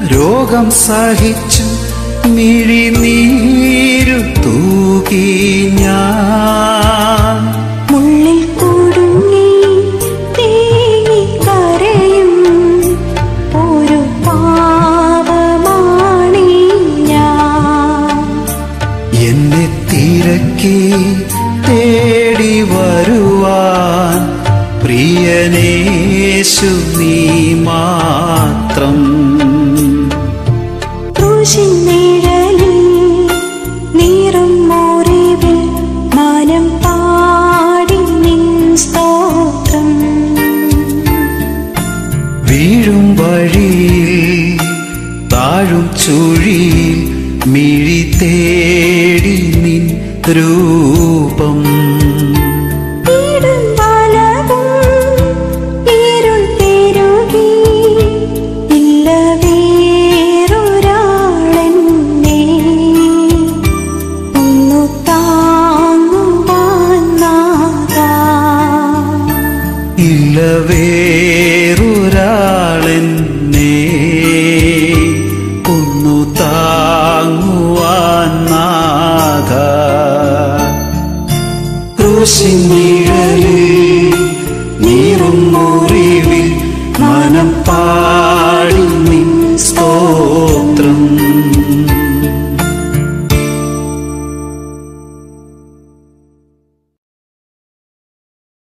രോഗം സഹിച്ചു മിഴിനീരു തൂകി ഞാൻ മുള്ളിൽ കുടുങ്ങി തേങ്ങി കരയും ഒരു പാവമാണീ ഞാൻ എന്നെ തിരക്കി തേടി വരുവാൻ പ്രിയനേശു നീ മാത്രം ക്രൂശിൻ നിഴലിൽ നീറും മുറിവിൽ മാനം പാടി നിൻ സ്തോത്രം വീഴും വഴിയിൽ താഴും ചുഴിയിൽ മിഴി തേടി നിൻ രൂപം